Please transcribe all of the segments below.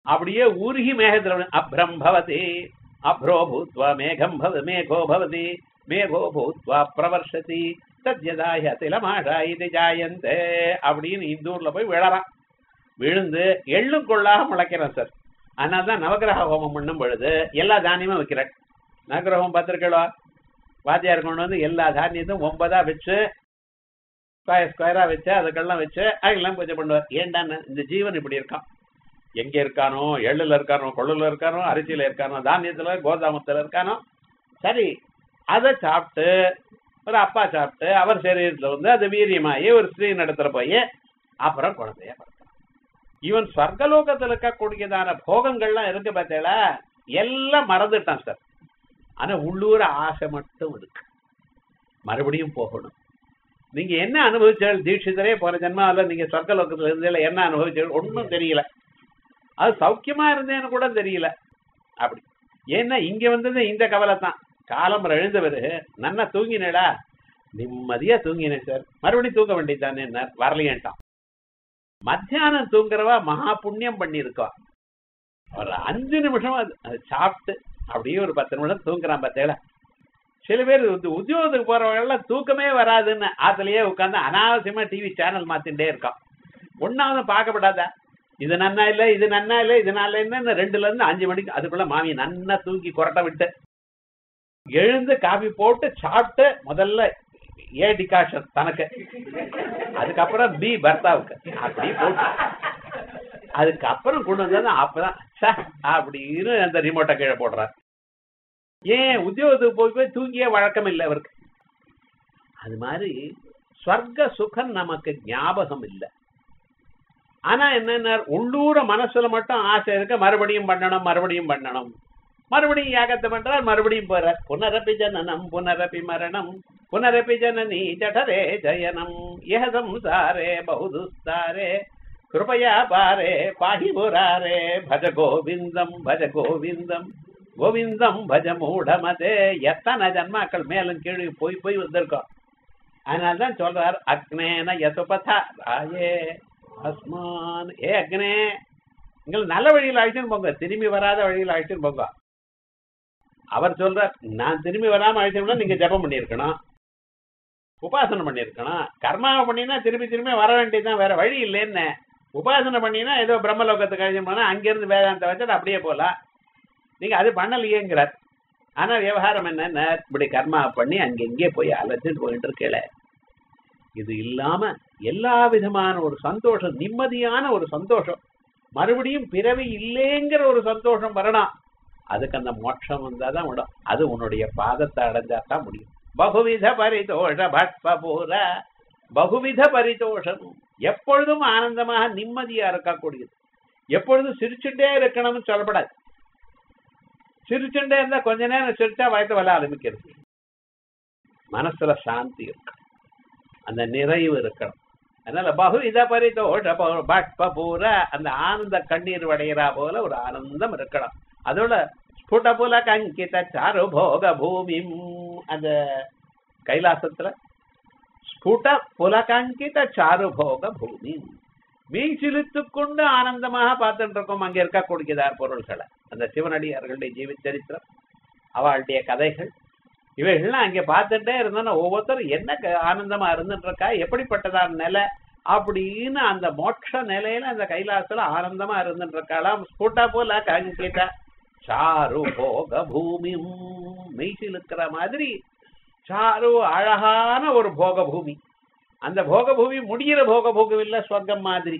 அப்படியே உருகி மேகத்துல விழு- அப்ரம் பவதி அப்ரோ பூத்வா மேகம் பவ மேகோ பவதி மேகோ பூத்வா பிரவர்ஷதி தத்யதாய திலமாஷா இது ஜாயந்தே அப்படின்னு இந்தூர்ல போய் விழறான் விழுந்து எள்ளும் கொள்ளாக முளைக்கிறான் சார் அதனால தான் நவகிரக ஹோமம் பண்ணும் பொழுது எல்லா தானியமும் வைக்கிறேன் நவகிரக ஹோமம் பார்த்திருக்கா வாத்தியார் கொண்டு வந்து எல்லா தானியத்தையும் ஒன்பதா வச்சு ஸ்கொயர் ஸ்கொயரா வச்சு அதுக்கெல்லாம் வச்சு அதெல்லாம் பூஜை பண்ணுவார் ஏண்டான்னு இந்த ஜீவன் இப்படி இருக்கான் எங்க இருக்கானோ எள்ளுல இருக்கானோ கொள்ளுல இருக்கானோ அரிசியில இருக்கானோ தானியத்துல கோதாமத்துல இருக்கானோ சரி அதை சாப்பிட்டு ஒரு அப்பா சாப்பிட்டு அவர் சரீரத்துல வந்து அது வீரியமாயி ஒரு ஸ்திரீ நடத்துற போய் அப்புறம் குழந்தைய பிறக்கிறான் இவன் சொர்க்கலோகத்துல இருக்கக்கூடியதான போகங்கள்லாம் இருக்கு பார்த்தீங்களா எல்லாம் மறந்துட்டான் சார் ஆனா உள்ளூர ஆசை மட்டும் இருக்கு மறுபடியும் போகணும் நீங்க என்ன அனுபவிச்சால் தீட்சிதரே போன ஜென்மாவில் நீங்க சொர்க்கலோகத்துல இருந்தீங்களா என்ன அனுபவிச்சால் ஒன்றும் தெரியல அது சௌக்கியமா இருந்தேன்னு கூட தெரியல அப்படி ஏன்னா இங்க வந்தது இந்த கவலை தான் காலம் எழுந்தவர் நன்னா தூங்கினேடா நிம்மதியா தூங்கினேன் சார் மறுபடியும் தூங்க வேண்டியதானே என்ன வரலையேன்ட்டான் மத்தியானம் தூங்குறவா மகா புண்ணியம் பண்ணியிருக்கா ஒரு அஞ்சு நிமிஷம் அது அது சாப்பிட்டு அப்படியே ஒரு பத்து நிமிஷம் தூங்குறான் பார்த்தேல சில பேர் வந்து உத்தியோகத்துக்கு போறவங்க தூக்கமே வராதுன்னு ஆத்துலயே உட்காந்து அனாவசியமா டிவி சேனல் மாத்திட்டே இருக்கான் ஒன்னாவது பார்க்கப்படாதா இது நன்னா இல்ல இது நன்னா இல்ல இது நல்லா என்ன ரெண்டுல இருந்து அஞ்சு மணிக்கு அதுக்குள்ள மாமி நன்னா தூக்கி கொரட்டை விட்டு எழுந்து காபி போட்டு சாப்பிட்டு முதல்ல ஏ டிகாஷன் தனக்கு அதுக்கப்புறம் பி பர்த்தாவுக்கு அப்படி போட்டு அதுக்கப்புறம் கொண்டு வந்தா அப்பதான் ச்சே, அப்படின்னு அந்த ரிமோட்டை கீழே போடுறார் ஏன் உத்தியோகத்துக்கு போய் போய் தூங்கிய வழக்கம் இல்லை அவருக்கு அது மாதிரி ஸ்வர்க்க சுகம் நமக்கு ஞாபகம் இல்லை ஆனா என்னன்னா உள்ளூர மனசுல மட்டும் ஆசை இருக்க மறுபடியும் பண்ணணும் மறுபடியும் பண்ணணும் மறுபடியும் யாகத்தை பண்றார் மறுபடியும் போறார் புனரப்பி ஜனனம் புனரப்பி மரணம் புனரப்பி ஜனனி ஜடரே ஜயனம் ஏதம் சாரே பகுதுஸ்தாரே கிருபயா பாரே பாஹி புராரே பஜ கோவிந்தம் பஜ கோவிந்தம் கோவிந்தம் பஜ மூடமதே எத்தனை ஜன்மாக்கள் மேலும் கீழே போய் போய் வந்திருக்கோம் அதனால்தான் சொல்றார் அக்னேன யசுபதா ராயே அஸ்மான் ஏ அக்னே நீங்கள் நல்ல வழியில் அழைச்சுன்னு போங்க திரும்பி வராத வழியில் அழைச்சுன்னு போங்க அவர் சொல்றார் நான் திரும்பி வராம அழைச்சோம்னா நீங்க ஜெபம் பண்ணியிருக்கணும் உபாசனை பண்ணியிருக்கணும் கர்மாவை பண்ணினா திரும்பி திரும்பி வர வேண்டியதுதான் வேற வழி இல்லைன்னு உபாசனை பண்ணினா ஏதோ பிரம்மலோகத்துக்கு அழைச்சு போனா அங்கிருந்து வேதாந்த வச்சுட்டு அப்படியே போலாம் நீங்க அது பண்ணலையேங்கிறார் ஆனா விவகாரம் என்னன்னா இப்படி கர்மா பண்ணி அங்கெங்கே போய் அலைச்சிட்டு போயிட்டு இருக்கல இது இல்லாம எல்லா விதமான ஒரு சந்தோஷம் நிம்மதியான ஒரு சந்தோஷம் மறுபடியும் பிறவி இல்லைங்கிற ஒரு சந்தோஷம் வரணும் அதுக்கு அந்த மோட்சம் வந்தாதான் விடும் அது உன்னுடைய பாதத்தை அடைஞ்சா தான் முடியும் பகுவித பரிதோஷ பட்பூர பகுவித பரிதோஷம் எப்பொழுதும் ஆனந்தமாக நிம்மதியா இருக்கக்கூடியது எப்பொழுதும் சிரிச்சுட்டே இருக்கணும்னு சொல்லப்படாது சிரிச்சுட்டே இருந்தா கொஞ்ச நேரம் சிரிச்சா வயத்து வர ஆரம்பிக்கிறது மனசுல சாந்தி இருக்கணும் அந்த நிறைவு இருக்கணும் அதனால பகுவித பரிதோஷ பட்பூர அந்த ஆனந்த கண்ணீர் வடைகிறா போல ஒரு ஆனந்தம் இருக்கணும் அதோட ஸ்புட புலக அங்கித சாரு போக பூமி அந்த கைலாசத்துல ஸ்புட புலகங்கித சாரு போக பூமி மீன் சிலித்து கொண்டு ஆனந்தமாக பார்த்துட்டு இருக்கோம் அங்க இருக்கக்கூடியதார் பொருள்களை அந்த சிவனடியார்களுடைய ஜீவி சரித்திரம் அவளுடைய கதைகள் இவைகள்லாம் அங்கே பார்த்துட்டே இருந்தோன்னா ஒவ்வொருத்தரும் என்ன க- ஆனந்தமா இருந்துட்டு இருக்கா எப்படிப்பட்டதான நிலை அப்படின்னு அந்த மோட்ச நிலையில அந்த கைலாசத்துல ஆனந்தமா இருந்துட்டு இருக்காளாம் ஸ்புட போல கங்கிட்ட சாரு போக பூமி மெய்சில் இருக்கிற மாதிரி சாரு அழகான ஒரு போக பூமி அந்த போக பூமி முடிகிற போக பூமி இல்ல சொர்க்கம் மாதிரி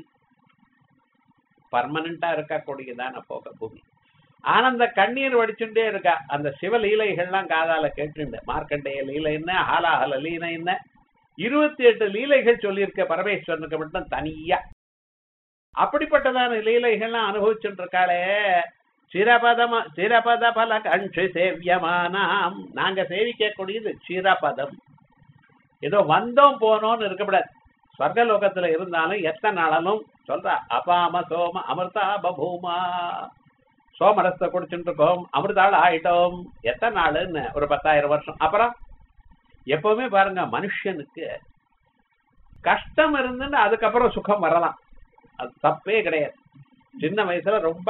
பர்மனண்டா இருக்கக்கூடியதான போக பூமி ஆனந்த கண்ணீர் வடிச்சுட்டே இருக்கா அந்த சிவ லீலைகள்லாம் காதால கேட்டுண்டு மார்க்கண்டேய லீலை என்ன ஹாலாஹல லீலை என்ன இருபத்தி எட்டு லீலைகள் சொல்லியிருக்க பரமேஸ்வரனுக்கு மட்டும் தனியா அப்படிப்பட்டதான லீலைகள்லாம் அனுபவிச்சுட்டு இருக்காளே சிரபதம் சிரபத பல கண்ஷு சேவியமானாம் நாங்க சேவிக்கக்கூடியது சிரபதம் ஏதோ வந்தோம் போனோம்னு இருக்கக்கூடாது ஸ்வர்கலோகத்துல இருந்தாலும் எத்தனை நாளாலும் சொல்றா அபாம சோம அமிர்தா பபூமா சோமரசத்தை குடிச்சுட்டு இருக்கோம் அமிர்தாள் ஆயிட்டோம் எத்தனை நாளுன்னு ஒரு பத்தாயிரம் வருஷம் அப்புறம் எப்பவுமே பாருங்க மனுஷனுக்கு கஷ்டம் இருந்துன்னு அதுக்கப்புறம் சுகம் வரலாம் அது தப்பே கிடையாது சின்ன வயசுல ரொம்ப